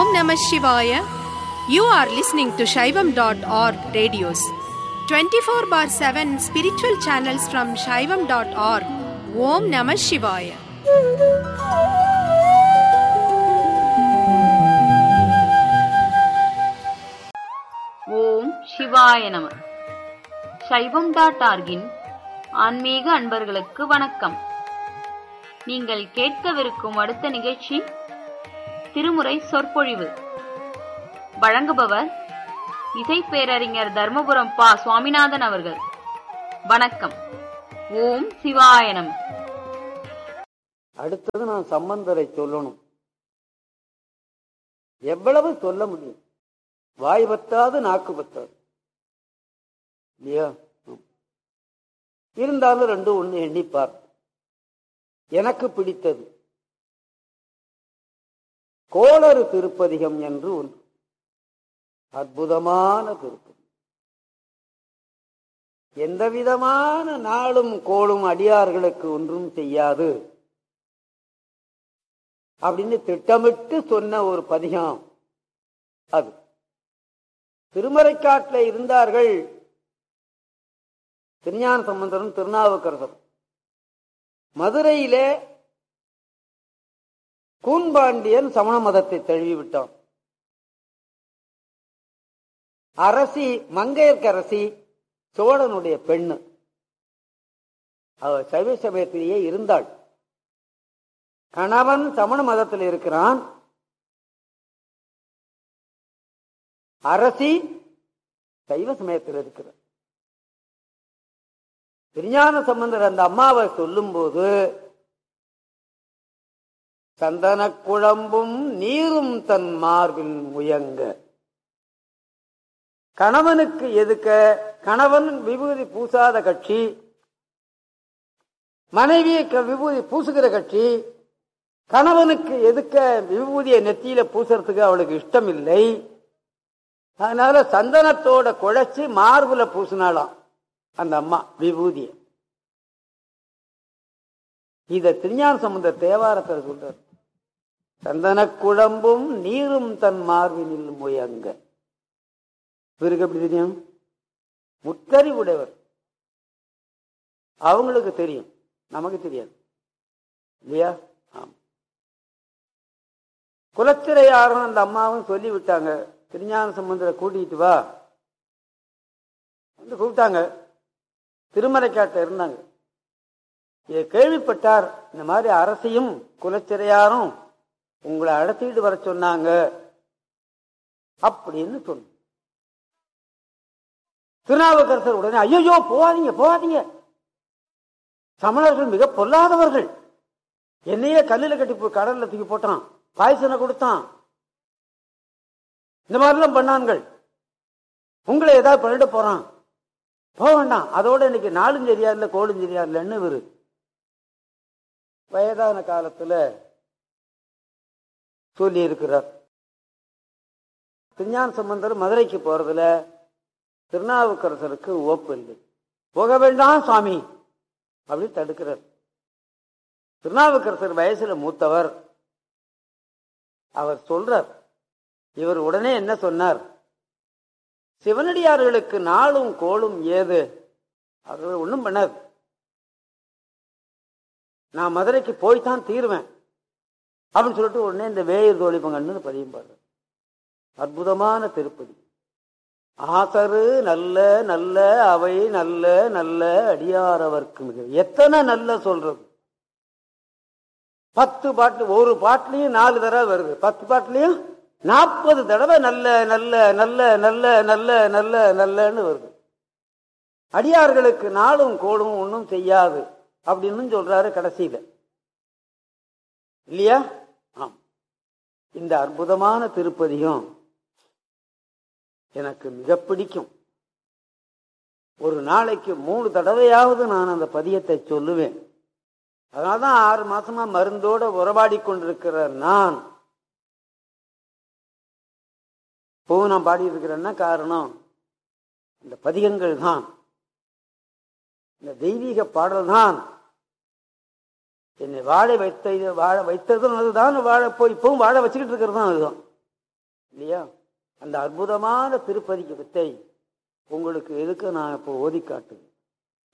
Namah Shivaya. You are listening to Shaivam.org radios. 24 bar 7 spiritual channels from Shaivam.org. Om Namah Shivaya. ஓம் சிவாய நம சைவம் dot ஆர்கின் ஆன்மீக அன்பர்களுக்கு வணக்கம் நீங்கள் கேட்கவிருக்கும் அடுத்த நிகழ்ச்சி திருமுறை சொற்பொழிவு வழங்குபவர் இசை பேரறிஞர் தர்மபுரம் பா சுவாமிநாதன் அவர்கள் வணக்கம் ஓம் சிவாய நம அடுத்தது நான் சம்பந்தரை சொல்லணும் எவ்வளவு சொல்ல முடியும் வாய் பத்தாது நாக்கு பத்தாது இல்லையா ஆம். இருந்தாலும் ரெண்டு ஒண்ணு எண்ணிப்பார் எனக்கு பிடித்தது கோளறு திருப்பதிகம் என்று ஒன்று அற்புதமான திருப்பதி எந்த விதமான நாளும் கோளும் அடியார்களுக்கு ஒன்றும் செய்யாது அப்படின்னு திட்டமிட்டு சொன்ன ஒரு பதிகம் அது திருமறைக்காட்டில் இருந்தார்கள் திருஞான சம்பந்தரும் திருநாவுக்கரசரும் மதுரையிலே கூன்பாண்டியன் சமண மதத்தை தழுவி விட்டான் அரசி மங்கையர்க்கரசி சோழனுடைய பெண்ணு அவள் சைவ சமயத்திலேயே இருந்தாள் கணவன் சமண மதத்தில் இருக்கிறான் அரசி சைவ சமயத்தில் இருக்கிறார் திருஞான சம்பந்தர் அந்த அம்மாவை சொல்லும்போது சந்தன குழம்பும் நீரும் தன் மார்பில் முயங்க கணவனுக்கு எதுக்க கணவன் விபூதி பூசாத கட்சி மனைவியை க- விபூதி பூசுகிற கட்சி கணவனுக்கு எதுக்க விபூதியை நெத்தியில பூசறதுக்கு அவளுக்கு இஷ்டம் இல்லை அதனால சந்தனத்தோட குழைச்சு மார்புல பூசினாளாம் அந்த அம்மா விபூதிய இத திருஞான சம்பந்த தேவாரத்தில் சொல்றார் சந்தன குழம்பும் நீரும் தன் மார்பினில் முயங்க இவருக்கு எப்படி தெரியும் முத்தறிவுடையவர் அவங்களுக்கு தெரியும் நமக்கு தெரியாது இல்லையா ஆமா குலச்சிறையாரும் அந்த அம்மாவும் சொல்லி விட்டாங்க திருஞான சம்பந்தரை கூட்டிட்டு வா வந்து கூப்பிட்டாங்க திருமறைக்காட்ட இருந்தாங்க இதை கேள்விப்பட்டார் இந்த மாதிரி அரசியும் குலச்சிறையாரும் உங்களை அழைச்சிட்டு வர சொன்னாங்க அப்படின்னு சொன்ன திருநாவுக்கரசர் உடனே ஐயோ போகாதீங்க போகாதீங்க சமணர்கள் மிக பொல்லாதவர்கள் என்னையே கல்லில் கட்டி போ- கடல்ல தூக்கி போட்டான் பாய்சனை கொடுத்தான் இந்த மாதிரிலாம் பண்ணான்கள் உங்களை ஏதாவது பண்ணிட போறான் போக வேண்டாம் அதோட இன்னைக்கு நாளும் சரியா இல்லை கோளும் சரியா இல்லைன்னு இவரு வயதான காலத்துல சொல்லி இருக்கிறார் திருஞான சம்பந்தர் மதுரைக்கு போறதுல திருநாவுக்கரசருக்கு ஓப்பு இல்லை போக வேண்டாம் சுவாமி அப்படி தடுக்கிறார் திருநாவுக்கரசர் வயசுல மூத்தவர் அவர் சொல்றார் இவர் உடனே என்ன சொன்னார் சிவனடியார்களுக்கு நாளும் கோளும் ஏது அவர் ஒண்ணும் பண்ணாது நான் மதுரைக்கு போய்தான் தீருவேன் அப்படின்னு சொல்லிட்டு உடனே இந்த வேயர் தோழிப்பங்கன்னு பதியம் பாடுறார் அற்புதமான திருப்பதி ஆசரு நல்ல நல்ல அவை நல்ல நல்ல அடியாரவர்க்கு மிக எத்தனை நல்ல சொல்றது பத்து பாட்டு ஒரு பாட்டுலயும் நாலு தடவை வருது பத்து பாட்டுலயும் நாற்பது தடவை நல்ல நல்ல நல்ல நல்ல நல்ல நல்ல நல்லன்னு வருது அடியார்களுக்கு நாளும் கோடும் ஒன்றும் செய்யாது அப்படின்னு சொல்றாரு கடைசியில இல்லையா ஆம் இந்த அற்புதமான திருப்பதியும் எனக்கு மிக பிடிக்கும் ஒரு நாளைக்கு மூணு தடவையாவது நான் அந்த பதியத்தை சொல்லுவேன் அதனால்தான் ஆறு மாசமா மருந்தோட உறவாடி கொண்டிருக்கிற நான் இப்போ நான் பாடி இருக்கிறேன்னா காரணம் இந்த பதிகங்கள் தான் இந்த தெய்வீக பாடல் தான் என்னை வாழ வைத்த வாழ வைத்ததும் அதுதான் வாழ போய் இப்பவும் வாழ வச்சுக்கிட்டு இருக்கிறது தான் அதுதான் இல்லையா அந்த அற்புதமான திருப்பதிக்கு வித்தை உங்களுக்கு எதுக்கு நான் இப்போ ஓதி காட்டுவேன்